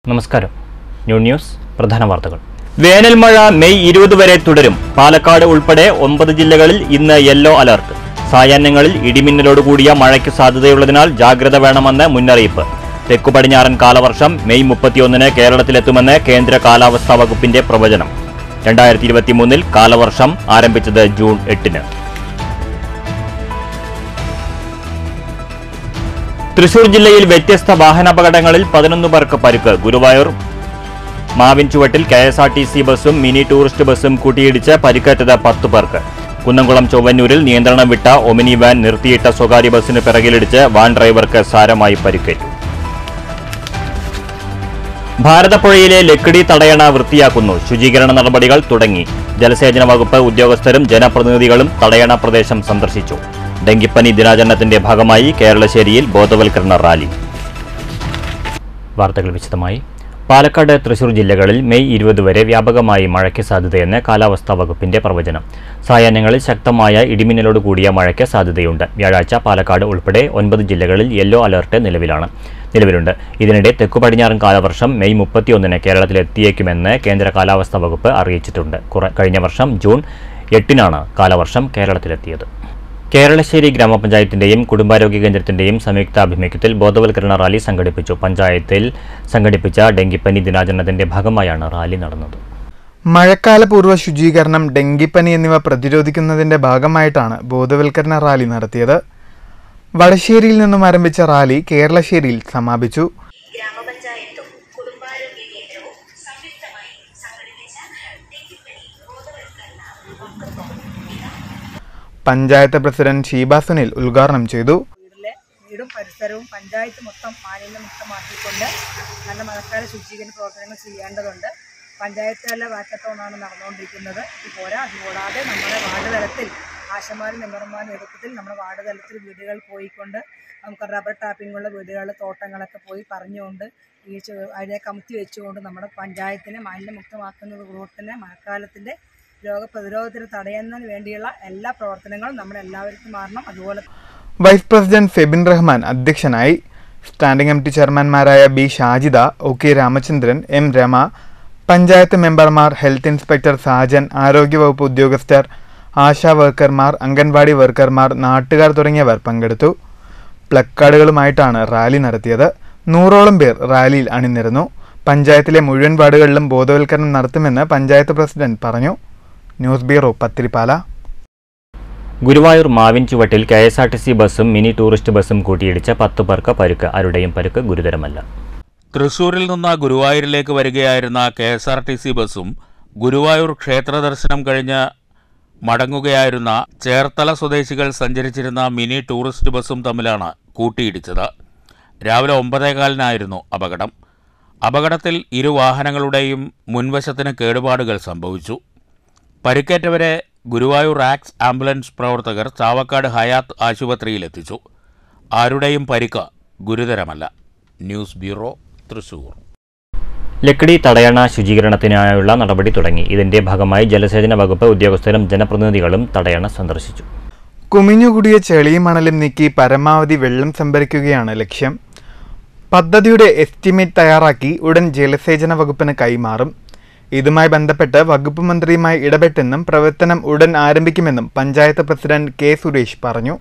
നമസ്കാരം new news പ്രധാന വാർത്തകൾ വേനൽ മഴ മെയ് ഇരുപത് വരെ തുടരും പാലക്കാട് ഉൾപ്പെടെ ഒമ്പത് ജില്ലകളിൽ ഇന്ന് യെല്ലോ അലർട്ട് സായാഹ്നങ്ങളിൽ ഇടിമിന്നലോട് കൂടിയ മഴയ്ക്ക് സാധ്യതയുള്ളതിനാൽ ജാഗ്രത വേണമെന്ന് മുന്നറിയിപ്പ് തെക്കു പടിഞ്ഞാറൻ കാലവർഷം മെയ് മുപ്പത്തിയൊന്നിന് കേരളത്തിലെത്തുമെന്ന് കേന്ദ്ര കാലാവസ്ഥാ വകുപ്പിന്റെ പ്രവചനം രണ്ടായിരത്തി ഇരുപത്തിമൂന്നിൽ കാലവർഷം ആരംഭിച്ചത് ജൂൺ എട്ടിന് തൃശൂർ ജില്ലയിൽ വ്യത്യസ്ത വാഹനാപകടങ്ങളിൽ പതിനൊന്ന് പേർക്ക് പരിക്ക് ഗുരുവായൂർ മാവിൻ ചുവട്ടിൽ K S R T C ബസ്സും മിനി ടൂറിസ്റ്റ് ബസ്സും കൂട്ടിയിടിച്ച് പരിക്കേറ്റത് പത്ത് പേർക്ക് കുന്നംകുളം ചൊവ്വന്നൂരിൽ നിയന്ത്രണം വിട്ട ഒമിനി വാൻ നിർത്തിയിട്ട സ്വകാര്യ ബസ്സിന് പിറകിലിടിച്ച് വാൻ ഡ്രൈവർക്ക് സാരമായി പരിക്കേറ്റു ഭാരതപ്പുഴയിലെ ലക്കിടി തടയണ വൃത്തിയാക്കുന്നു ശുചീകരണ നടപടികൾ തുടങ്ങി ജലസേചന വകുപ്പ് ഉദ്യോഗസ്ഥരും ജനപ്രതിനിധികളും തടയണ പ്രദേശം സന്ദർശിച്ചു ഡെങ്കിപ്പനി ദിനാചരണത്തിന്റെ ഭാഗമായി കേരളശ്ശേരിയിൽ ബോധവൽക്കരണ റാലി വാർത്തകൾ വിശദമായി പാലക്കാട് തൃശൂർ ജില്ലകളിൽ മെയ് ഇരുപത് വരെ വ്യാപകമായി മഴയ്ക്ക് സാധ്യതയെന്ന് കാലാവസ്ഥാ വകുപ്പിന്റെ പ്രവചനം സായാഹ്നങ്ങളിൽ ശക്തമായ ഇടിമിന്നലോട് കൂടിയ മഴയ്ക്ക് സാധ്യതയുണ്ട് വ്യാഴാഴ്ച പാലക്കാട് ഉൾപ്പെടെ ഒൻപത് ജില്ലകളിൽ യെല്ലോ അലർട്ട് നിലവിലാണ് നിലവിലുണ്ട് ഇതിനിടെ തെക്കു പടിഞ്ഞാറൻ കാലവർഷം മെയ് മുപ്പത്തിയൊന്നിന് കേരളത്തിലെത്തിയേക്കുമെന്ന് കേന്ദ്ര കാലാവസ്ഥാ വകുപ്പ് അറിയിച്ചിട്ടുണ്ട് കുറ- കഴിഞ്ഞ വർഷം ജൂൺ എട്ടിനാണ് കാലവർഷം കേരളത്തിലെത്തിയത് കേരളശ്ശേരി ഗ്രാമപഞ്ചായത്തിന്റെയും കുടുംബാരോഗ്യ കേന്ദ്രത്തിന്റെയും സംയുക്താഭിമുഖ്യത്തിൽ ബോധവൽക്കരണ റാലി സംഘടിപ്പിച്ചു പഞ്ചായത്തിൽ സംഘടിപ്പിച്ച ഡെങ്കിപ്പനി ദിനാചരണത്തിന്റെ ഭാഗമായാണ് റാലി നടന്നത് മഴക്കാലപൂർവ്വ ശുചീകരണം ഡെങ്കിപ്പനി എന്നിവ പ്രതിരോധിക്കുന്നതിന്റെ ഭാഗമായിട്ടാണ് ബോധവൽക്കരണ റാലി നടത്തിയത് വടശ്ശേരിയിൽ നിന്നും ആരംഭിച്ച റാലി കേരളശ്ശേരിയിൽ സമാപിച്ചു ഗ്രാമപഞ്ചായത്തും കുടുംബാരോഗ്യ കേന്ദ്രവും സംയുക്തമായി സംഘടിപ്പിച്ച ഡെങ്കിപ്പനി ബോധവൽക്കരണ പഞ്ചായത്ത് പ്രസിഡന്റ് ഷീബ സുനിൽ ഉദ്ഘാടനം ചെയ്തു വീട്ടിലെ വീടും പരിസരവും പഞ്ചായത്ത് മൊത്തം മാലിന്യമുക്തമാക്കിക്കൊണ്ട് നല്ല മഴക്കാല ശുചീകരണ പ്രവർത്തനങ്ങൾ ചെയ്യേണ്ടതുണ്ട് പഞ്ചായത്ത് തല വാക്കത്തോണാണ് നടന്നുകൊണ്ടിരിക്കുന്നത് ഇത് പോരാ അതുകൂടാതെ നമ്മുടെ വാർഡ് തലത്തിൽ ആശമാരും മെമ്പർമാരും നേതൃത്വത്തിൽ നമ്മുടെ വാർഡ് തലത്തിൽ വീടുകൾ പോയിക്കൊണ്ട് നമുക്ക് റബ്ബർ ടാപ്പിങ്ങുള്ള വീടുകൾ തോട്ടങ്ങളൊക്കെ പോയി പറഞ്ഞുകൊണ്ട് ഈ ചു- അതിനെ കമത്തി വെച്ചുകൊണ്ട് നമ്മുടെ പഞ്ചായത്തിനെ മാലിന്യമുക്തമാക്കുന്നത് കൂടെ തന്നെ മഴക്കാലത്തിൻ്റെ രോഗപ്രതിരോധത്തിന് തടയുന്നതിന് വേണ്ടിയുള്ള എല്ലാ പ്രവർത്തനങ്ങളും നമ്മളെല്ലാവർക്കും മാറണം അതുപോലെ വൈസ് പ്രസിഡന്റ് ഫെബിൻ റഹ്മാൻ അധ്യക്ഷനായി സ്റ്റാൻഡിംഗ് കമ്മിറ്റി ചെയർമാൻമാരായ B Shajida O K Ramachandran M Rama panchayat മെമ്പർമാർ ഹെൽത്ത് ഇൻസ്പെക്ടർ സാജൻ ആരോഗ്യവകുപ്പ് ഉദ്യോഗസ്ഥർ ആശാ വർക്കർമാർ അംഗൻവാടി വർക്കർമാർ നാട്ടുകാർ തുടങ്ങിയവർ പങ്കെടുത്തു പ്ലക്കാർഡുകളുമായിട്ടാണ് റാലി നടത്തിയത് നൂറോളം പേർ റാലിയിൽ അണിനിരന്നു പഞ്ചായത്തിലെ മുഴുവൻ വാർഡുകളിലും ബോധവൽക്കരണം നടത്തുമെന്ന് പഞ്ചായത്ത് പ്രസിഡന്റ് പറഞ്ഞു ന്യൂസ് ബ്യൂറോ പത്തിരിപ്പാല ഗുരുവായൂർ മാവിൻ ചുവട്ടിൽ K S R T C ബസ്സും മിനി ടൂറിസ്റ്റ് ബസ്സും കൂട്ടിയിടിച്ച് പത്ത് പേർക്ക് പരുക്ക് ആരുടെയും പരുക്ക് ഗുരുതരമല്ല തൃശൂരിൽ നിന്ന് ഗുരുവായൂരിലേക്ക് വരികയായിരുന്ന K S R T C ബസ്സും ഗുരുവായൂർ ക്ഷേത്ര ദർശനം കഴിഞ്ഞ് മടങ്ങുകയായിരുന്ന ചേർത്തല സ്വദേശികൾ സഞ്ചരിച്ചിരുന്ന മിനി ടൂറിസ്റ്റ് ബസ്സും തമ്മിലാണ് കൂട്ടിയിടിച്ചത് രാവിലെ ഒമ്പതേകാലിനായിരുന്നു അപകടം അപകടത്തിൽ ഇരു വാഹനങ്ങളുടെയും മുൻവശത്തിന് കേടുപാടുകൾ സംഭവിച്ചു പരിക്കേറ്റവരെ ഗുരുവായൂർ ആക്സ് ആംബുലൻസ് പ്രവർത്തകർ ചാവക്കാട് ഹയാത്ത് ആശുപത്രിയിലെത്തിച്ചു ആരുടെയും പരിക്ക് ഗുരുതരമല്ല ന്യൂസ് ബ്യൂറോ തൃശൂർ ലക്കിടി തടയണ ശുചീകരണത്തിനായുള്ള നടപടി തുടങ്ങി ഇതിന്റെ ഭാഗമായി ജലസേചന വകുപ്പ് ഉദ്യോഗസ്ഥരും ജനപ്രതിനിധികളും തടയണ സന്ദർശിച്ചു കുമിഞ്ഞുകൂടിയ ചെളിയും മണലും നീക്കി പരമാവധി വെള്ളം സംഭരിക്കുകയാണ് ലക്ഷ്യം പദ്ധതിയുടെ എസ്റ്റിമേറ്റ് തയ്യാറാക്കി ഉടൻ ജലസേചന വകുപ്പിന് കൈമാറും ഇതുമായി ബന്ധപ്പെട്ട് വകുപ്പ് മന്ത്രിയുമായി ഇടപെട്ടെന്നും പ്രവർത്തനം ഉടൻ ആരംഭിക്കുമെന്നും പഞ്ചായത്ത് പ്രസിഡന്റ് കെ സുരേഷ് പറഞ്ഞു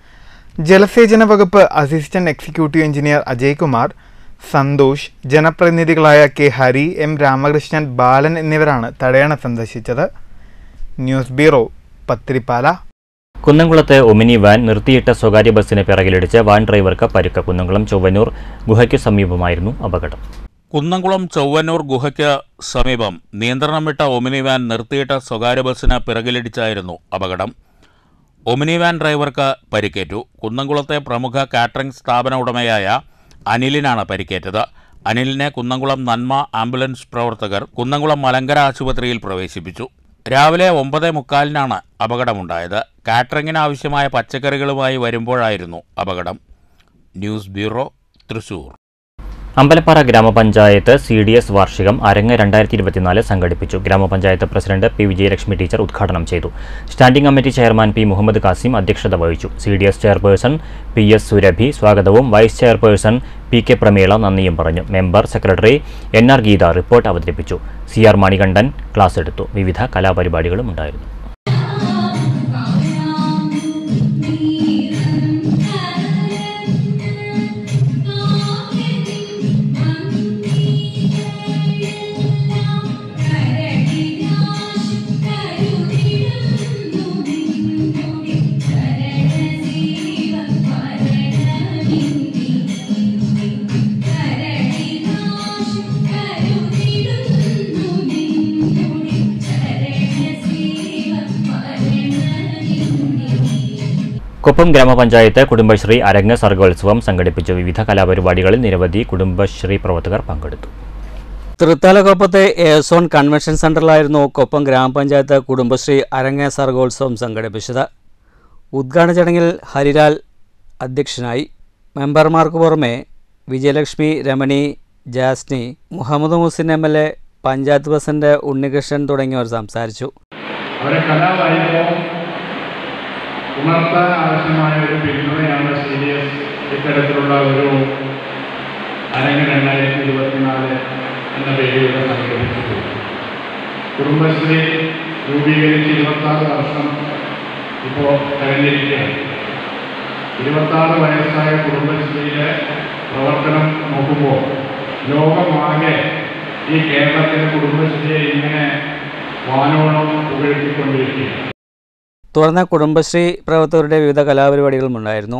ജലസേചന വകുപ്പ് assistant executive engineer Ajay Kumar Santhosh ജനപ്രതിനിധികളായ കെ ഹരി എം രാമകൃഷ്ണൻ ബാലൻ എന്നിവരാണ് തടയണ സന്ദർശിച്ചത് ന്യൂസ് ബ്യൂറോ പത്തിരിപ്പാല കുന്നംകുളത്ത് ഒമിനി വാൻ നിർത്തിയിട്ട സ്വകാര്യ ബസ്സിന് പിറകിലിടിച്ച് വാൻ ഡ്രൈവർക്ക് പരുക്ക് കുന്നംകുളം ചൊവ്വന്നൂർ ഗുഹയ്ക്ക് സമീപമായിരുന്നു അപകടം കുന്നംകുളം ചൊവ്വന്നൂർ ഗുഹയ്ക്ക് സമീപം നിയന്ത്രണം വിട്ട ഒമിനി വാൻ നിർത്തിയിട്ട സ്വകാര്യ ബസ്സിന് പിറകിലിടിച്ചായിരുന്നു അപകടം ഒമിനി വാൻ ഡ്രൈവർക്ക് പരിക്കേറ്റു കുന്നംകുളത്തെ പ്രമുഖ കാറ്ററിംഗ് സ്ഥാപന ഉടമയായ അനിലിനാണ് പരിക്കേറ്റത് അനിലിനെ കുന്നംകുളം നന്മ ആംബുലൻസ് പ്രവർത്തകർ കുന്നംകുളം മലങ്കര ആശുപത്രിയിൽ പ്രവേശിപ്പിച്ചു രാവിലെ ഒമ്പത് മുക്കാലിനാണ് അപകടമുണ്ടായത് കാറ്ററിംഗിന് ആവശ്യമായ പച്ചക്കറികളുമായി വരുമ്പോഴായിരുന്നു അപകടം ന്യൂസ് ബ്യൂറോ തൃശൂർ അമ്പലപ്പാറ ഗ്രാമപഞ്ചായത്ത് സി ഡി എസ് വാർഷികം അരങ്ങ് രണ്ടായിരത്തി ഇരുപത്തിനാല് സംഘടിപ്പിച്ചു ഗ്രാമപഞ്ചായത്ത് പ്രസിഡന്റ് പി വിജയലക്ഷ്മി ടീച്ചർ ഉദ്ഘാടനം ചെയ്തു standing committee chairman P Muhammad Kasim അധ്യക്ഷത വഹിച്ചു C D S chairperson P S Surabhi സ്വാഗതവും vice chairperson P K Prameela നന്ദിയും പറഞ്ഞു member secretary N R Geetha report അവതരിപ്പിച്ചു സി ആർ മണികണ്ഠൻ ക്ലാസ് എടുത്തു വിവിധ കലാപരിപാടികളും ഉണ്ടായിരുന്നു കൊപ്പം ഗ്രാമപഞ്ചായത്ത് കുടുംബശ്രീ അരങ്ങ് സർഗോത്സവം സംഘടിപ്പിച്ചു വിവിധ കലാപരിപാടികളിൽ നിരവധി കുടുംബശ്രീ പ്രവർത്തകർ പങ്കെടുത്തു തൃത്താലക്കൊപ്പത്തെ എയർസോൺ കൺവെൻഷൻ സെന്ററിലായിരുന്നു കൊപ്പം ഗ്രാമപഞ്ചായത്ത് കുടുംബശ്രീ അരങ്ങ സർഗോത്സവം സംഘടിപ്പിച്ചത് ഉദ്ഘാടന ചടങ്ങിൽ ഹരിലാൽ അധ്യക്ഷനായി മെമ്പർമാർക്ക് പുറമെ Vijayalakshmi Ramani Jasni Muhammad Musin M L A panchayat president Unnikrishnan തുടങ്ങിയവർ സംസാരിച്ചു അവരെ കലാവായുമ്പോൾ ഉണർത്താൻ ആവശ്യമായ ഒരു പിന്തുണയാണ് സി ഡി എസ് ഇത്തരത്തിലുള്ള ഒരു അരങ്ങ് രണ്ടായിരത്തി ഇരുപത്തിനാല് എന്ന പേരിലൂടെ സംഘടിപ്പിച്ചിട്ടുണ്ട് കുടുംബശ്രീ രൂപീകരിച്ച് ഇരുപത്താറ് വർഷം ഇപ്പോൾ കഴിഞ്ഞിരിക്കുകയാണ് ഇരുപത്താറ് വയസ്സായ കുടുംബശ്രീയിലെ പ്രവർത്തനം നോക്കുമ്പോൾ ലോകമാകെ ഈ കേരളത്തിലെ കുടുംബശ്രീയെ ഇങ്ങനെ വാനോളം പുകഴ്ത്തിക്കൊണ്ടിരിക്കുകയാണ് തുടർന്ന് കുടുംബശ്രീ പ്രവർത്തകരുടെ വിവിധ കലാപരിപാടികളും ഉണ്ടായിരുന്നു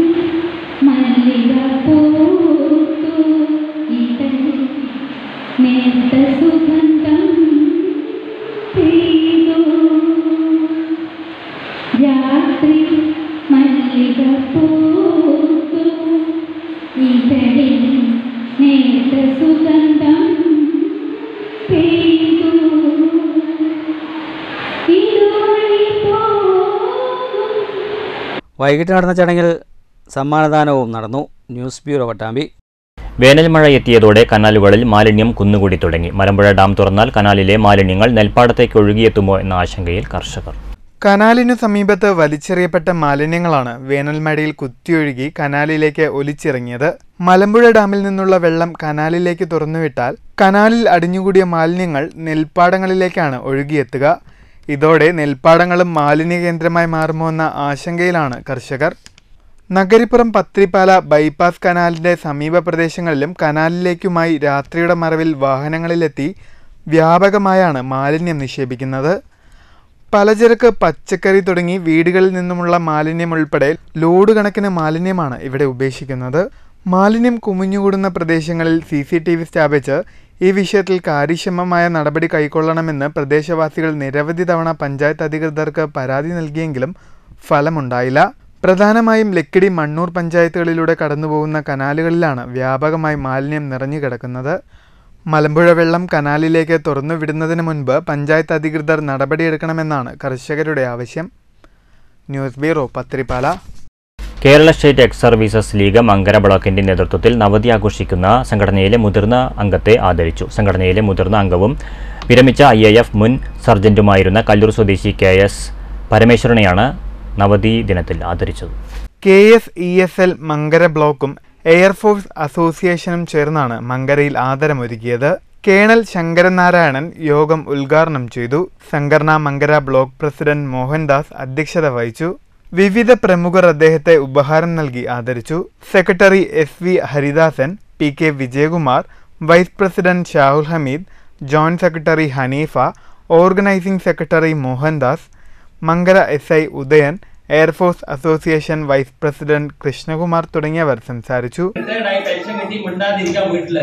രാത്രി മല്ലിക പൂത്തു ഇതളിൽ നേർത്ത സുഗന്ധം പെയ്തു ഇതുവഴി പോകും വൈകിട്ട് നടന്ന ചടങ്ങിൽ സമ്മാനദാനവും നടന്നു ന്യൂസ് ബ്യൂറോ പട്ടാമ്പി വേനൽ മഴ എത്തിയതോടെ കനാലുകളിൽ മാലിന്യം കുന്നുകൂടി തുടങ്ങി മലമ്പുഴ ഡാം തുറന്നാൽ കനാലിലെ മാലിന്യങ്ങൾ നെൽപ്പാടത്തേക്ക് ഒഴുകിയെത്തുമോ എന്ന ആശങ്കയിൽ കർഷകർ കനാലിനു സമീപത്ത് വലിച്ചെറിയപ്പെട്ട മാലിന്യങ്ങളാണ് വേനൽമഴയിൽ കുത്തിയൊഴുകി കനാലിലേക്ക് ഒലിച്ചിറങ്ങിയത് മലമ്പുഴ ഡാമിൽ നിന്നുള്ള വെള്ളം കനാലിലേക്ക് തുറന്നുവിട്ടാൽ കനാലിൽ അടിഞ്ഞുകൂടിയ മാലിന്യങ്ങൾ നെൽപ്പാടങ്ങളിലേക്കാണ് ഒഴുകിയെത്തുക ഇതോടെ നെൽപ്പാടങ്ങളും മാലിന്യ കേന്ദ്രമായി മാറുമോ എന്ന ആശങ്കയിലാണ് കർഷകർ നഗരിപ്പുറം പത്രിപ്പാല ബൈപ്പാസ് കനാലിന്റെ സമീപ പ്രദേശങ്ങളിലും കനാലിലേക്കുമായി രാത്രിയുടെ മറവിൽ വാഹനങ്ങളിലെത്തി വ്യാപകമായാണ് മാലിന്യം നിക്ഷേപിക്കുന്നത് പലചരക്ക് പച്ചക്കറി തുടങ്ങി വീടുകളിൽ നിന്നുമുള്ള മാലിന്യം ഉൾപ്പെടെ ലോഡ് കണക്കിന് മാലിന്യമാണ് ഇവിടെ ഉപേക്ഷിക്കുന്നത് മാലിന്യം കുമിഞ്ഞുകൂടുന്ന പ്രദേശങ്ങളിൽ സി സി ടി വി സ്ഥാപിച്ച് ഈ വിഷയത്തിൽ കാര്യക്ഷമമായ നടപടി കൈക്കൊള്ളണമെന്ന് പ്രദേശവാസികൾ നിരവധി തവണ പഞ്ചായത്ത് അധികൃതർക്ക് പരാതി നൽകിയെങ്കിലും ഫലമുണ്ടായില്ല പ്രധാനമായും ലക്കിടി മണ്ണൂർ പഞ്ചായത്തുകളിലൂടെ കടന്നുപോകുന്ന കനാലുകളിലാണ് വ്യാപകമായി മാലിന്യം നിറഞ്ഞു കിടക്കുന്നത് മലമ്പുഴ വെള്ളം കനാലിലേക്ക് തുറന്നു വിടുന്നതിന് മുൻപ് പഞ്ചായത്ത് അധികൃതർ നടപടിയെടുക്കണമെന്നാണ് കർഷകരുടെ ആവശ്യം news bureau Pathirippala Kerala state ex services league Mankara ബ്ലോക്കിന്റെ നേതൃത്വത്തിൽ നവതി ആഘോഷിക്കുന്ന സംഘടനയിലെ മുതിർന്ന അംഗത്തെ ആദരിച്ചു സംഘടനയിലെ മുതിർന്ന അംഗവും വിരമിച്ച ഐ എ എഫ് മുൻ സർജന്റുമായിരുന്ന കല്ലൂർ സ്വദേശി കെ എസ് പരമേശ്വരനെയാണ് നവതി ദിനത്തിൽ ആദരിച്ചത് K S E S L Mankara ബ്ലോക്കും എയർഫോഴ്സ് അസോസിയേഷനും ചേർന്നാണ് മങ്കരയിൽ ആദരമൊരുക്കിയത് കേണൽ ശങ്കരനാരായണൻ യോഗം ഉദ്ഘാടനം ചെയ്തു സംഘടനാ മങ്കര ബ്ലോക്ക് പ്രസിഡന്റ് മോഹൻദാസ് അധ്യക്ഷത വഹിച്ചു വിവിധ പ്രമുഖർ അദ്ദേഹത്തെ ഉപഹാരം നൽകി ആദരിച്ചു secretary S V Haridasan P K Vijayakumar vice president Shahul Hameed joint secretary Haneefa organising secretary Mohandas Mankara S I Udayan air force association vice president Krishnakumar തുടങ്ങിയവർ സംസാരിച്ചു റിട്ടയർഡായി പെൻഷൻ കിട്ടി മിണ്ടാതിരിക്കാൻ വീട്ടില്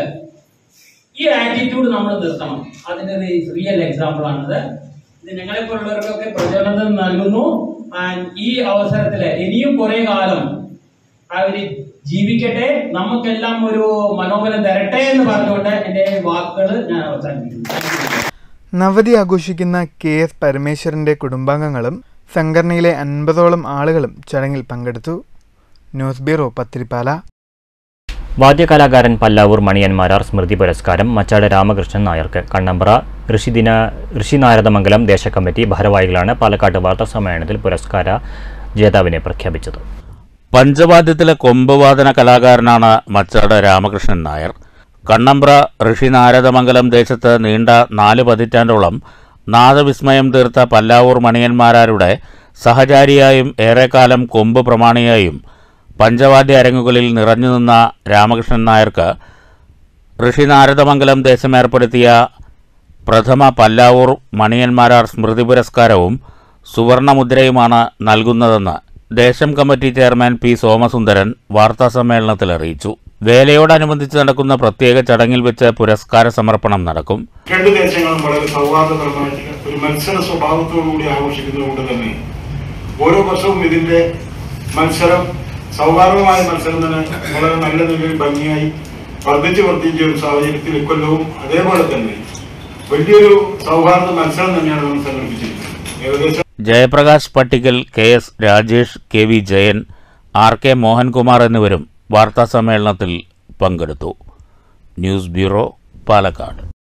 ഈ ആറ്റിറ്റ്യൂഡ് നമ്മൾ നിർത്തണം അതിനൊരു റിയൽ എക്സാമ്പിൾ ആണിത് ഇത് ഞങ്ങളെ പോലുള്ളവർക്കൊക്കെ പ്രചോദനം നൽകുന്നു ആൻഡ് ഈ അവസരത്തില് ഇനിയും കുറെ കാലം അവര് ജീവിക്കട്ടെ നമുക്കെല്ലാം ഒരു മനോബലം തരട്ടെ എന്ന് പറഞ്ഞുകൊണ്ട് എന്റെ വാക്കുകൾ ഞാൻ അവസാനിപ്പിക്കുന്നു Thank you. നവതി ആഘോഷിക്കുന്ന കെ എസ് പരമേശ്വരന്റെ കുടുംബാംഗങ്ങളും സംഘടനയിലെ അൻപതോളം ആളുകളും ചടങ്ങിൽ പങ്കെടുത്തു ന്യൂസ് ബ്യൂറോ പത്തിരിപ്പാല വാദ്യകലാകാരൻ പല്ലാവൂർ മണിയന്മാരാർ സ്മൃതി പുരസ്കാരം മച്ചാട് രാമകൃഷ്ണൻ നായർക്ക് കണ്ണമ്പ്ര ഋഷിദിന ഋഷിനാരദമംഗലം ദേശകമ്മിറ്റി ഭാരവാഹികളാണ് പാലക്കാട് വാർത്താ സമ്മേളനത്തിൽ പുരസ്കാര ജേതാവിനെ പ്രഖ്യാപിച്ചത് പഞ്ചവാദ്യത്തിലെ കൊമ്പുവാദന കലാകാരനാണ് മച്ചാട് രാമകൃഷ്ണൻ നായർ കണ്ണമ്പ്ര ഋഷി നാരദമംഗലം ദേശത്ത് നീണ്ട നാല് പതിറ്റാണ്ടോളം നാദവിസ്മയം തീർത്ത പല്ലാവൂർ മണിയന്മാരാരുടെ സഹചാരിയായും ഏറെക്കാലം കൊമ്പ് പ്രമാണിയായും പഞ്ചവാദ്യ അരങ്ങുകളിൽ നിറഞ്ഞുനിന്ന രാമകൃഷ്ണൻ നായർക്ക് ഋഷി നാരദമംഗലം ദേശം ഏർപ്പെടുത്തിയ പ്രഥമ പല്ലാവൂർ മണിയന്മാരാർ സ്മൃതി പുരസ്കാരവും സുവർണമുദ്രയുമാണ് നൽകുന്നതെന്ന് ദേശം കമ്മിറ്റി ചെയർമാൻ പി സോമസുന്ദരൻ വാർത്താസമ്മേളനത്തിൽ അറിയിച്ചു വേലയോടനുബന്ധിച്ച് നടക്കുന്ന പ്രത്യേക ചടങ്ങിൽ വെച്ച് പുരസ്കാര സമർപ്പണം നടക്കും രണ്ട് ദേശങ്ങളും വളരെ സൗഹാർദ്ദപരമായിട്ട് ഒരു മത്സര സ്വഭാവത്തോടുകൂടി ആഘോഷിക്കുന്നതുകൊണ്ട് തന്നെ ഓരോ വർഷവും ഇതിന്റെ മത്സരം സൗഹാർദ്ദമായ മത്സരം തന്നെ വളരെ നല്ല നിലയിൽ ഭംഗിയായി വർദ്ധിച്ചു വർദ്ധിച്ച ഒരു സാഹചര്യത്തിൽ ഇക്കൊല്ലവും അതേപോലെ തന്നെ വലിയൊരു സൗഹാർദ്ദ മത്സരം തന്നെയാണ് നമ്മൾ സംഘടിപ്പിച്ചിരിക്കുന്നത് ഏകദേശം Jayaprakash Pattikkal K S Rajesh K V Jayan R K Mohankumar എന്നിവരും വാർത്താസമ്മേളനത്തിൽ പങ്കെടുത്തു ന്യൂസ് ബ്യൂറോ പാലക്കാട്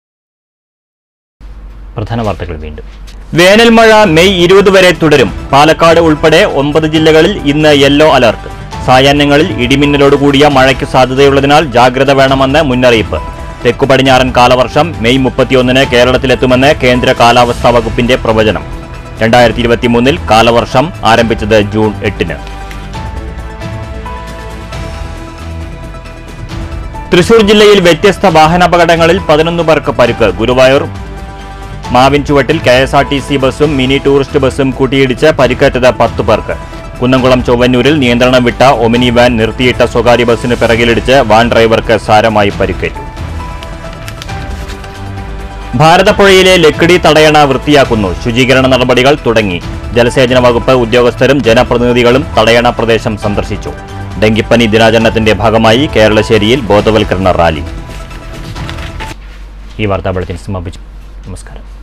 പ്രധാന വാർത്തകൾ വീണ്ടും വേനൽ മഴ മെയ് ഇരുപത് വരെ തുടരും പാലക്കാട് ഉൾപ്പെടെ ഒമ്പത് ജില്ലകളിൽ ഇന്ന് യെല്ലോ അലർട്ട് സായാഹ്നങ്ങളിൽ ഇടിമിന്നലോട് കൂടിയ മഴയ്ക്ക് സാധ്യതയുള്ളതിനാൽ ജാഗ്രത വേണമെന്ന് മുന്നറിയിപ്പ് തെക്കു പടിഞ്ഞാറൻ കാലവർഷം മെയ് മുപ്പത്തിയൊന്നിന് കേരളത്തിലെത്തുമെന്ന് കേന്ദ്ര കാലാവസ്ഥാ വകുപ്പിന്റെ പ്രവചനം രണ്ടായിരത്തി ഇരുപത്തിമൂന്നിൽ കാലവർഷം ആരംഭിച്ചത് ജൂൺ എട്ടിന് തൃശൂർ ജില്ലയിൽ വ്യത്യസ്ത വാഹനാപകടങ്ങളിൽ പതിനൊന്ന് പേർക്ക് പരിക്ക് ഗുരുവായൂർ മാവിൻ ചുവട്ടിൽ K S R T C ബസ്സും മിനി ടൂറിസ്റ്റ് ബസ്സും കൂട്ടിയിടിച്ച് പരിക്കേറ്റത് പത്ത് പേർക്ക് കുന്നംകുളം ചൊവ്വന്നൂരിൽ നിയന്ത്രണം വിട്ട ഒമിനി വാൻ നിർത്തിയിട്ട സ്വകാര്യ ബസ്സിന് പിറകിലിടിച്ച് വാൻ ഡ്രൈവർക്ക് സാരമായി പരിക്കേറ്റു ഭാരതപ്പുഴയിലെ ലക്കിടി തടയണ വൃത്തിയാക്കുന്നു ശുചീകരണ നടപടികൾ തുടങ്ങി ജലസേചന വകുപ്പ് ഉദ്യോഗസ്ഥരും ജനപ്രതിനിധികളും തടയണ പ്രദേശം സന്ദർശിച്ചു ഡെങ്കിപ്പനി ദിനാചരണത്തിന്റെ ഭാഗമായി കേരളശ്ശേരിയിൽ ബോധവൽക്കരണ റാലി ഈ വാർത്താ ബുള്ളറ്റിൻ സമാപിച്ചു നമസ്കാരം